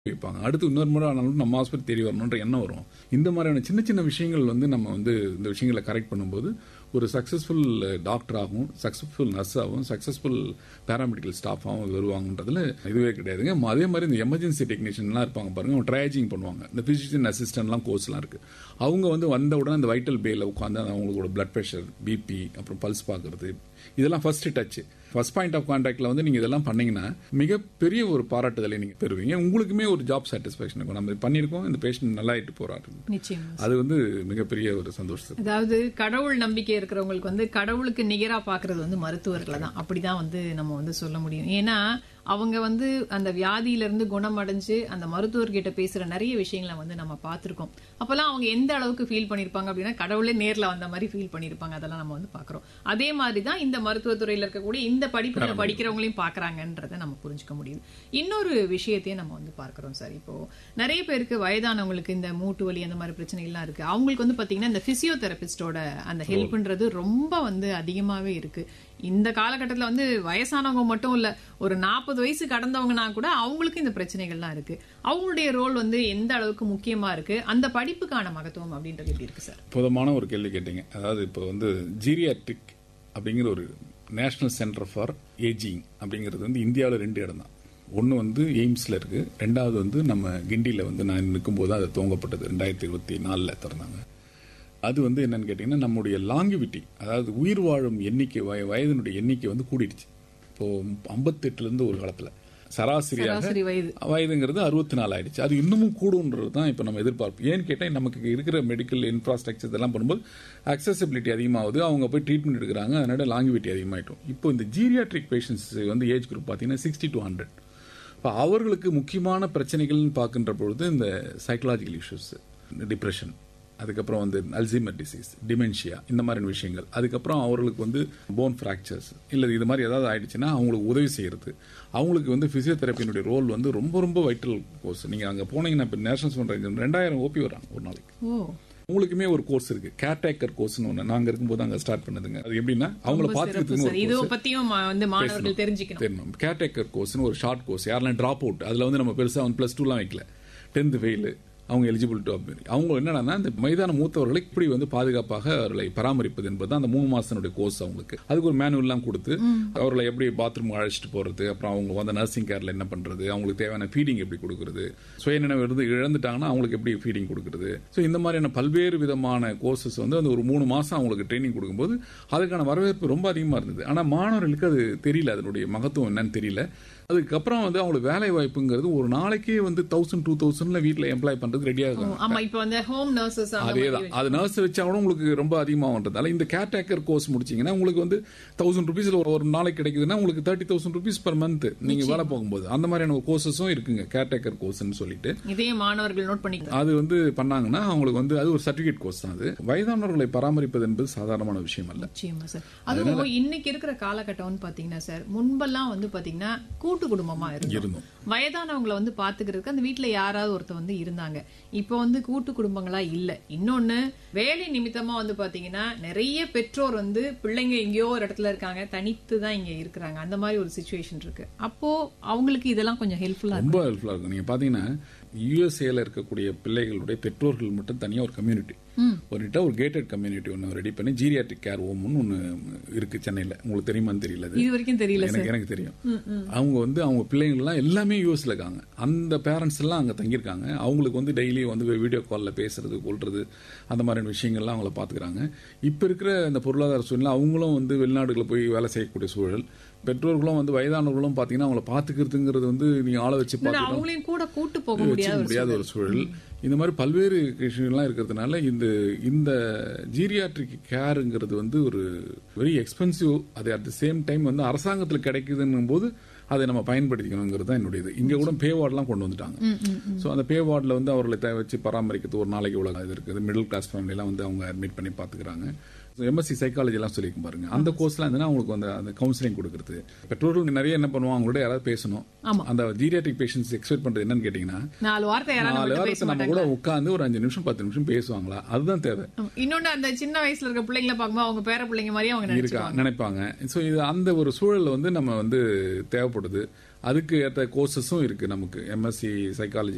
வைப்பாங்க அடுத்து இன்னொரு முறை ஆனாலும் நம்ம ஆஸ்பத்திரி தேடி வரணுன்ற எண்ணம் வரும் இந்த மாதிரியான சின்ன சின்ன விஷயங்கள் வந்து நம்ம வந்து இந்த விஷயங்களை கரெக்ட் பண்ணும்போது ஒரு சக்சஸ்ஃபுல் டாக்டராகவும் சக்சஸ்ஃபுல் நர்ஸாகவும் சக்சஸ்ஃபுல் பேராமெடிக்கல் ஸ்டாஃபாகவும் வருவாங்கன்றதுல இதுவே கிடையாதுங்க அதே மாதிரி இந்த எமர்ஜென்சி டெக்னீஷியன்லாம் இருப்பாங்க பாருங்க அவங்க ட்ரையாஜிங் பண்ணுவாங்க இந்த பிசிஷியன் அசிஸ்டன்ட்லாம் கோர்ஸ்லாம் இருக்கு அவங்க வந்து வந்த உடனே அந்த வைட்டல் பேல உட்காந்து அவங்களோட பிளட் ப்ரெஷர் பிபி அப்புறம் பல்ஸ் பார்க்கறது இதெல்லாம் first touch first point of கான்டாக்ட்ல வந்து நீங்க இதெல்லாம் பண்ணீங்கன்னா மிகப்பெரிய ஒரு பாராட்டுதலை நீங்க பெறுவீங்க உங்களுக்குமே ஒரு ஜாப் சாட்டிஸ்பாக்சன் இருக்கும் நம்ம இது பண்ணியிருக்கோம் இந்த பேஷண்ட் நல்லா ஆயிட்டு போறாரு நிச்சயம் அது வந்து மிகப்பெரிய ஒரு சந்தோஷத்தை அதாவது கடவுள் நம்பிக்கை இருக்கிறவங்களுக்கு வந்து கடவுளுக்கு நிகரா பாக்குறது வந்து மருத்துவர்களை தான் அப்படிதான் வந்து நம்ம வந்து சொல்ல முடியும் ஏன்னா அவங்க வந்து அந்த வியாதியில இருந்து குணமடைஞ்சு அந்த மருத்துவர்கிட்ட பேசுற நிறைய விஷயங்களை வந்து நம்ம பார்த்திருக்கோம் அப்பெல்லாம் அவங்க எந்த அளவுக்கு ஃபீல் பண்ணிருப்பாங்க அப்படின்னா கடவுளே நேர்ல வந்த மாதிரி ஃபீல் பண்ணிருப்பாங்க அதெல்லாம் நம்ம வந்து பாக்குறோம் அதே மாதிரி தான் இந்த மருத்துவத்துறையில இருக்கக்கூடிய இந்த படிப்புகளை படிக்கிறவங்களையும் பாக்குறாங்கன்றத நம்ம புரிஞ்சுக்க முடியுது இன்னொரு விஷயத்தையும் நம்ம வந்து பார்க்கிறோம் சார் இப்போ நிறைய பேருக்கு வயதானவங்களுக்கு இந்த மூட்டு வலி அந்த மாதிரி பிரச்சனைகள்லாம் இருக்கு அவங்களுக்கு வந்து பாத்தீங்கன்னா இந்த பிசியோதெரபிஸ்டோட அந்த ஹெல்ப்ன்றது ரொம்ப வந்து அதிகமாவே இருக்கு இந்த காலகட்டத்தில் வந்து வயசானவங்க மட்டும் இல்ல ஒரு நாற்பது வயசு கடந்தவங்கன்னா கூட அவங்களுக்கு இந்த பிரச்சனைகள்லாம் இருக்கு அவங்களுடைய ரோல் வந்து எந்த அளவுக்கு முக்கியமா இருக்கு அந்த படிப்புக்கான மகத்துவம் அப்படின்றது எப்படி இருக்கு சார் புதமான ஒரு கேள்வி கேட்டீங்க அதாவது இப்போ வந்து ஜீரியாட்ரிக் அப்படிங்கிற ஒரு நேஷனல் சென்டர் ஃபார் ஏஜிங் அப்படிங்கிறது வந்து இந்தியாவில் ரெண்டு இடம் தான் ஒன்று வந்து எய்ம்ஸில் இருக்கு ரெண்டாவது வந்து நம்ம கிண்டியில் வந்து நான் நிற்கும்போது அது துவங்கப்பட்டது ரெண்டாயிரத்தி இருபத்தி நாலில் திறந்தாங்க அது வந்து என்னன்னு கேட்டிங்கன்னா நம்முடைய லாங்கிவிட்டி அதாவது உயிர் வாழும் எண்ணிக்கை வய- வயதினுடைய எண்ணிக்கை வந்து கூடிடுச்சு இப்போ ஐம்பத்தெட்டுலேருந்து ஒரு காலத்தில் சராசரியாக சராசரி வயது வயதுங்கிறது அறுபத்தி நாலு ஆயிடுச்சு அது இன்னமும் கூடுன்றது தான் இப்போ நம்ம எதிர்பார்ப்பு ஏன்னு கேட்டால் நமக்கு இருக்கிற மெடிக்கல் இன்ஃப்ராஸ்ட்ரக்சர் இதெல்லாம் பண்ணும்போது அக்சசிபிலிட்டி அதிகமாகுது அவங்க போய் ட்ரீட்மெண்ட் எடுக்கிறாங்க அதனால லாங்கிவிட்டி அதிகமாயிட்டும் இப்போ இந்த ஜீரியாட்ரிக் பேஷண்ட்ஸ் வந்து ஏஜ் குரூப் பார்த்தீங்கன்னா சிக்ஸ்டி டு ஹண்ட்ரட் இப்போ அவர்களுக்கு முக்கியமான பிரச்சனைகள்னு பார்க்கின்ற பொழுது இந்த சைக்கலாஜிக்கல் இஷ்யூஸ் டிப்ரெஷன் அதுக்கப்புறம் வந்து அல்சைமர் டிசீஸ் டிமென்ஷியா இந்த மாதிரி விஷயங்கள் அதுக்கப்புறம் அவர்களுக்கு வந்து போன் ஃப்ராக்சர்ஸ் இல்லை இது மாதிரி ஏதாவது ஆயிடுச்சுன்னா அவங்களுக்கு உதவி செய்யறது அவங்களுக்கு வந்து பிசியோதெரப்பியினுடைய ரோல் வந்து ரொம்ப ரொம்ப வைட்டல் கோர்ஸ் நீங்க அங்க போனீங்கன்னா இப்போ நேஷனல் சொல்றீங்க ரெண்டாயிரம் ஓபி வராங்க ஒரு நாளைக்கு ஓ உங்களுக்குமே ஒரு கோர்ஸ் இருக்கு கேர்டேக்கர் கோர்ஸ்னு ஒன்று நாங்க இருக்கும்போது அங்க ஸ்டார்ட் பண்ணதுங்க அது எப்படின்னா அவங்கள சிறப்பு பார்த்துக்கிறதுக்கு சார் ஒரு இதை course. பத்தியும் ம- வந்து மாணவர்கள் தெரிஞ்சுக்கணும் தெரியணும் கேர்டேக்கர் கோர்ஸ்னு ஒரு ஷார்ட் கோர்ஸ் யாரெல்லாம் ட்ராப் அவுட் அதுல வந்து நம்ம பெருசா வந்து பிளஸ் டூலாம் வைக்கல டென்த் ஃபெயில் அவங்க எலிஜிபிள் டு அவங்க என்னன்னா இந்த மைதான மூத்தவர்களை இப்படி வந்து பாதுகாப்பாக அவர்களை பராமரிப்பது என்பது அந்த மூணு மாசத்தினுடைய கோர்ஸ் அவங்களுக்கு அதுக்கு ஒரு மேனுவல்லாம் கொடுத்து அவர்களை எப்படி பாத்ரூம் அழைச்சிட்டு போறது அப்புறம் அவங்க வந்து நர்சிங் கேர்ல என்ன பண்றது அவங்களுக்கு தேவையான ஃபீடிங் எப்படி கொடுக்கறது சுயநினைவு இருந்து இழந்துட்டாங்கன்னா அவங்களுக்கு எப்படி ஃபீடிங் கொடுக்கறது ஸோ இந்த மாதிரியான பல்வேறு விதமான கோர்சஸ் வந்து அந்த ஒரு மூணு மாசம் அவங்களுக்கு ட்ரைனிங் கொடுக்கும்போது அதுக்கான வரவேற்பு ரொம்ப அதிகமா இருந்தது ஆனா மாணவர்களுக்கு அது தெரியல அதனுடைய மகத்துவம் என்னன்னு தெரியல அதுக்கப்புறம் வந்து அவங்களுக்கு வேலை வாய்ப்புங்கிறது ஒரு நாளைக்கே வந்து தௌசண்ட் டூ தௌசண்ட்ல வீட்டில் எம்ப்ளாய் பண்றது ரெடியா இருக்காங்க ஆமா இப்ப வந்து ஹோம் நர்சஸ் அதேதான் அது நர்ஸ் வச்சா கூட உங்களுக்கு ரொம்ப அதிகமாகன்றதால இந்த கேர்டேக்கர் கோர்ஸ் முடிச்சீங்கன்னா உங்களுக்கு வந்து தௌசண்ட் ருபீஸ்ல ஒரு ஒரு நாளைக்கு கிடைக்குதுன்னா உங்களுக்கு thirty thousand rupees per month நீங்க வேலை போகும்போது அந்த மாதிரியான கோர்சஸும் இருக்குங்க கேர்டேக்கர் கோர்ஸ்னு சொல்லிட்டு இதையும் மாணவர்கள் நோட் பண்ணிக்கலாம் அது வந்து பண்ணாங்கன்னா அவங்களுக்கு வந்து அது ஒரு சர்டிபிகேட் கோர்ஸ் தான் அது வயதானவர்களை பராமரிப்பது என்பது சாதாரணமான விஷயம் அல்ல நிச்சயமா சார் அதுவும் இன்னைக்கு இருக்கிற காலகட்டம்னு பாத்தீங்கன்னா சார் முன்பெல்லாம் வந்து பாத்தீங்கன்னா கூட்டு குடும்பமா இருந்தோம் இருந்தோம் வயதானவங்களை வந்து பாத்துக்கிறதுக்கு அந்த வீட்ல யாராவது ஒருத்தர் வந்து இருந்தாங்க இப்போ வந்து கூட்டு குடும்பங்களா இல்ல இன்னொன்னு வேலை நிமித்தமா வந்து பாத்தீங்கன்னா நிறைய பெற்றோர் வந்து பிள்ளைங்க எங்கேயோ ஒரு இடத்துல இருக்காங்க தனித்து தான் இங்க இருக்கிறாங்க அந்த மாதிரி ஒரு சுச்சுவேஷன் இருக்கு அப்போ அவங்களுக்கு இதெல்லாம் கொஞ்சம் ஹெல்ப்ஃபுல்லா இருக்கும் ரொம்ப ஹெல்ப்ஃபுல்லா இருக்கும் நீங்க பாத்தீங்கன்னா யூஎஸ்ஏல இருக்கக்கூடிய பிள்ளைகளுடைய பெற்றோர்கள் மட்டும் தனியா ஒரு கம்யூனிட்டி ஒரு ஒரு கேட்டட் கம்யூனிட்டி ஒன்று ரெடி பண்ணி ஜீரியாட்ரிக் கேர் ஹோம்னு ஒன்று இருக்கு சென்னையில உங்களுக்கு தெரியுமான்னு தெரியல அது. இது வரைக்கும் தெரியல சார் எனக்கு எனக்கு தெரியும் அவங்க வந்து அவங்க பிள்ளைங்க எல்லாம் எல்லாமே யூஎஸ்ல இருக்காங்க அந்த பேரண்ட்ஸ் எல்லாம் அங்க தங்கியிருக்காங்க அவங்களுக்கு வந்து டெய்லி வந்து வீடியோ கால்ல பேசுறது கொள்றது அந்த மாதிரியான விஷயங்கள்லாம் அவங்கள பாத்துக்கிறாங்க இப்ப இருக்கிற இந்த பொருளாதார சூழ்நிலை அவங்களும் வந்து வெளிநாடுகளை போய் வேலை செய்யக்கூடிய சூழல் பெற்றோர்களும் வந்து வயதானவர்களும் பாத்தீங்கன்னா அவங்கள பாத்துக்கிறதுங்கிறது வந்து நீங்க ஆளை வச்சு இல்ல, பாத்துக்கணும் அவங்களையும் கூட கூட்டு போக முடியாத வச்சுக்க ஒரு முடியாத ஒரு சூழல் இந்த மாதிரி பல்வேறு விஷயங்கள்லாம் இருக்கிறதுனால இந்த இந்த ஜீரியாட்ரிக் கேருங்கிறது வந்து ஒரு வெரி எக்ஸ்பென்சிவ் அது அட் த சேம் டைம் வந்து அரசாங்கத்தில் கிடைக்குதுன்னும் போது அதை நம்ம பயன்படுத்திக்கணுங்கிறது தான் என்னுடைய இது இங்க கூட பே வார்டெலாம் கொண்டு வந்துட்டாங்க ஸோ அந்த பே வார்டில் வந்து அவர்களை தேவை வச்சு பராமரிக்கிறது ஒரு நாளைக்கு இவ்வளோ இது இருக்குது மிடில் கிளாஸ் ஃபேமிலிலாம் வந்து அவங்க அட்மிட் பண்ணி பார்த்துக்கிறாங்க எம்எஸ்சி சைக்காலஜி எல்லாம் சொல்லியிருக்கும் பாருங்க அந்த கோர்ஸ்லாம் இருந்ததுன்னா அவங்களுக்கு வந்து அந்த கவுன்சிலிங் கொடுக்குறது பெற்றோர்கள் நிறைய என்ன பண்ணுவாங்க அவங்களோட யாராவது பேசணும் ஆமா. அந்த ஜீரியாட்ரிக் பேஷன்ஸ் எக்ஸ்பெக்ட் பண்றது என்னன்னு கேட்டீங்கன்னா நாலு வார்த்தை யாராவது நாலு நம்மகிட்ட பேச வாரத்தை நம்ம மாட்டாங்க கூட உட்கார்ந்து ஒரு அஞ்சு நிமிஷம் பத்து நிமிஷம் பேசுவாங்களா அதுதான் தேவை இன்னொன்னு அந்த சின்ன வயசுல இருக்க பிள்ளைங்களை பார்க்கும்போது அவங்க பேர பிள்ளைங்க மாதிரி அவங்க இருக்கா நினைச்சுப்பாங்க நினைப்பாங்க ஸோ இது அந்த ஒரு சூழல்ல வந்து நம்ம வந்து தேவைப்படுது அதுக்கு ஏற்ற கோர்சஸும் இருக்கு நமக்கு எம்எஸ்சி சைக்காலஜி